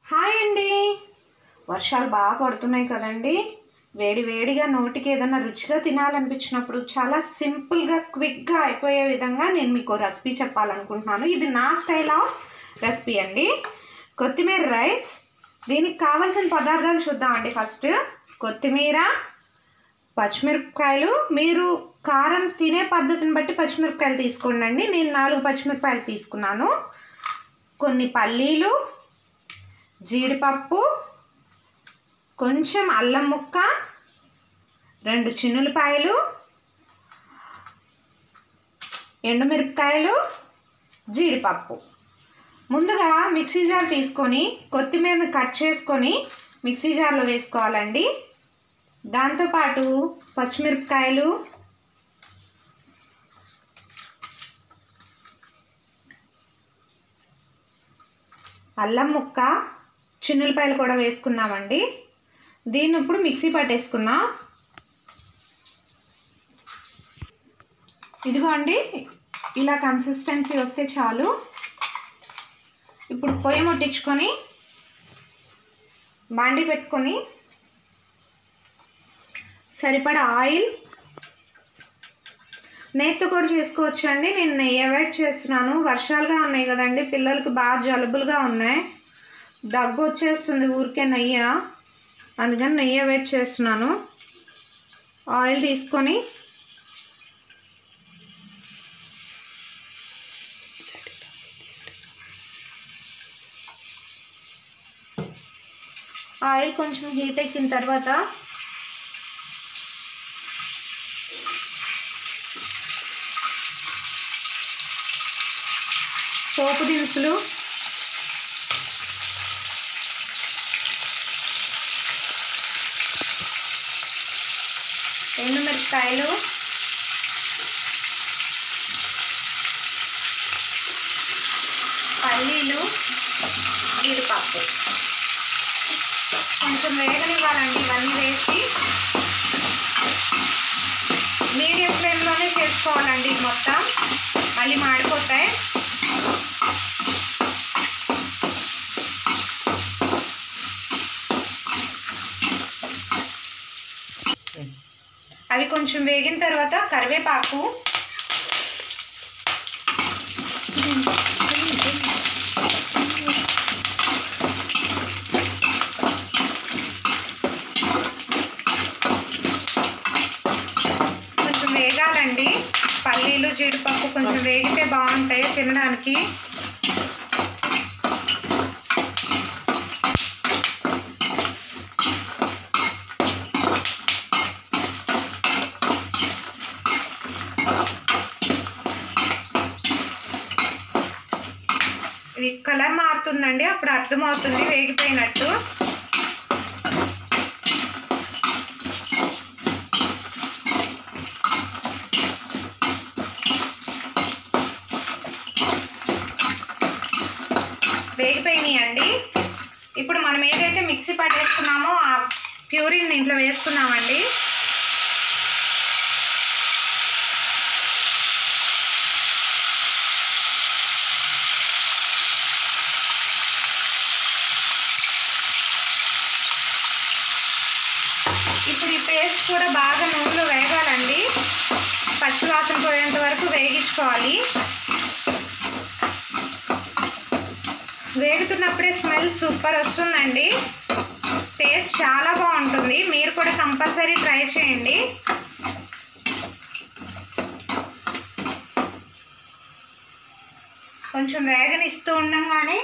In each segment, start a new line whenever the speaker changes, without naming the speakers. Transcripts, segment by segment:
hi అండి వర్షాలు బాగా పడుతున్నాయి కదండి వేడి వేడిగా నోటికి ఏదైనా రుచిగా తినాలనిపించినప్పుడు చాలా సింపుల్గా క్విక్గా అయిపోయే విధంగా నేను మీకు రెసిపీ చెప్పాలనుకుంటున్నాను ఇది నా స్టైల్ ఆఫ్ రెసిపీ అండి కొత్తిమీర రైస్ దీనికి కావాల్సిన పదార్థాలు చూద్దామండి ఫస్ట్ కొత్తిమీర పచ్చిమిరపకాయలు మీరు కారం తినే పద్ధతిని బట్టి పచ్చిమిరపకాయలు తీసుకోండి అండి నేను నాలుగు పచ్చిమిరపకాయలు తీసుకున్నాను కొన్ని పల్లీలు జీడిపప్పు కొంచెం అల్లం ముక్క రెండు చిన్నులపాయలు ఎండుమిరపకాయలు జీడిపప్పు ముందుగా మిక్సీ జార్ తీసుకొని కొత్తిమీరని కట్ చేసుకొని మిక్సీ జార్లో వేసుకోవాలండి దాంతోపాటు పచ్చిమిరపకాయలు అల్లం ముక్క చిన్నులపాయలు కూడా వేసుకుందామండి దీన్ని ఇప్పుడు మిక్సీ పట్టేసుకుందాం ఇదిగో అండి ఇలా కన్సిస్టెన్సీ వస్తే చాలు ఇప్పుడు పొయ్యి ముట్టించుకొని బాండి పెట్టుకొని సరిపడా ఆయిల్ నెయ్యితో కూడా చేసుకోవచ్చు అండి నేను నెయ్యి అవాయిడ్ చేస్తున్నాను వర్షాలుగా ఉన్నాయి కదండి పిల్లలకి బాగా జలుబులుగా ఉన్నాయి దగ్గు వచ్చేస్తుంది ఊరికే నెయ్యి అందుకని నెయ్యి అవాయిడ్ చేస్తున్నాను ఆయిల్ తీసుకొని ఆయిల్ కొంచెం హీట్ ఎక్కిన తర్వాత పోపు దినుసులు ఎండుమిరపకాయలు పల్లీలు జీడిపప్పు కొంచెం వేగనివ్వాలండి ఇవన్నీ వేసి మీడియం ఫ్లేమ్లోనే చేసుకోవాలండి ఇది మొత్తం మళ్ళీ మాడిపోతాయి అవి కొంచెం వేగిన తర్వాత కరివేపాకు కొంచెం వేగాలండి పల్లీలు జీడిపప్పు కొంచెం వేగితే బాగుంటాయి తినడానికి ఇవి కలర్ మారుతుందండి అప్పుడు అర్థమవుతుంది వేగిపోయినట్టు వేగిపోయినాయి అండి ఇప్పుడు మనం ఏదైతే మిక్సీ పట్టేసుకున్నామో ఆ ప్యూరిన్ దీంట్లో వేసుకున్నామండి ఇప్పుడు ఈ పేస్ట్ కూడా బాగా నూనెలో వేగాలండి పచ్చివాసన పోయేంత వరకు వేగించుకోవాలి వేగుతున్నప్పుడే స్మెల్ సూపర్ వస్తుందండి టేస్ట్ చాలా బాగుంటుంది మీరు కూడా కంపల్సరీ ట్రై చేయండి కొంచెం వేగనిస్తూ ఉండగానే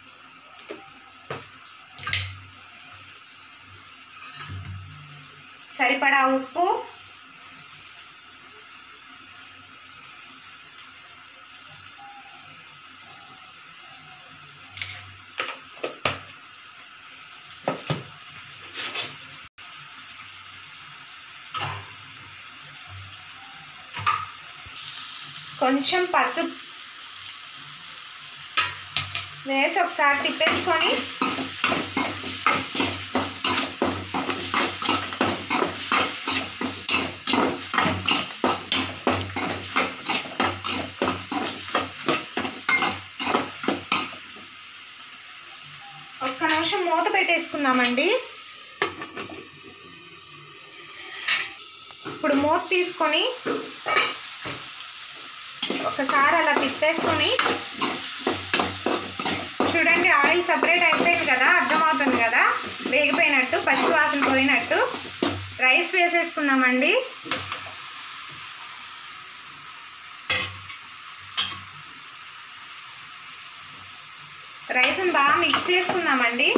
సరిపడా ఉప్పు కొంచెం పసుపు వేసి ఒకసారి తిప్పేసుకొని ఒక్క నిమిషం మూత పెట్టేసుకుందామండి ఇప్పుడు మూత తీసుకొని ఒకసారి అలా తిప్పేసుకొని చూడండి ఆయిల్ సపరేట్ అయిపోయింది కదా అర్థమవుతుంది కదా వేగిపోయినట్టు పచ్చి వాసన పోయినట్టు రైస్ వేసేసుకుందామండి రైస్ని బాగా మిక్స్ చేసుకుందామండి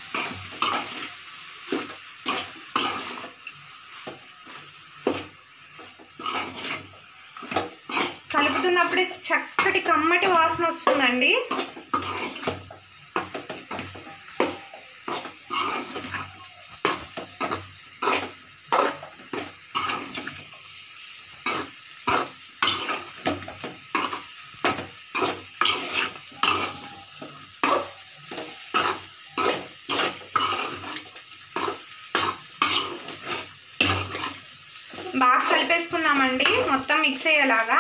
కలుపుతున్నప్పుడే చక్కటి కమ్మటి వాసన వస్తుందండి బాగా కలిపేసుకుందామండి మొత్తం మిక్స్ అయ్యేలాగా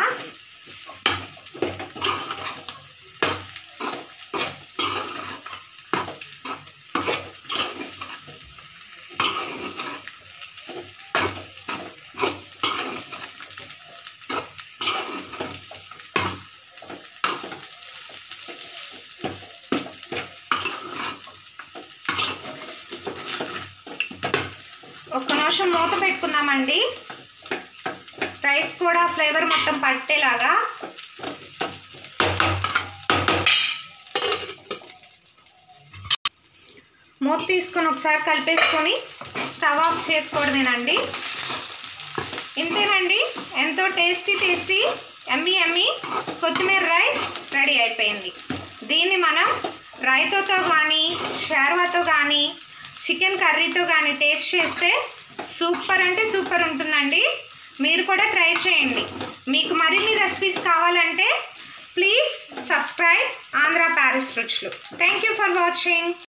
ఒక్క నిమిషం మూత పెట్టుకుందామండి రైస్ కూడా ఫ్లేవర్ మొత్తం పట్టేలాగా మూత తీసుకొని ఒకసారి కలిపేసుకొని స్టవ్ ఆఫ్ చేసుకోవడమేనండి ఇంతేనండి ఎంతో టేస్టీ టేస్టీ ఎమ్మి ఎమ్మి కొత్తిమీర రైస్ రెడీ అయిపోయింది దీన్ని మనం రైతాతో కానీ షేర్వాతో కానీ చికెన్ కర్రీతో కానీ టేస్ట్ చేస్తే సూపర్ అంటే సూపర్ ఉంటుందండి మీరు కూడా ట్రై చేయండి మీకు మరిన్ని రెసిపీస్ కావాలంటే ప్లీజ్ సబ్స్క్రైబ్ ఆంధ్ర ప్యారిస్ రుచులు థ్యాంక్ యూ ఫర్ వాచింగ్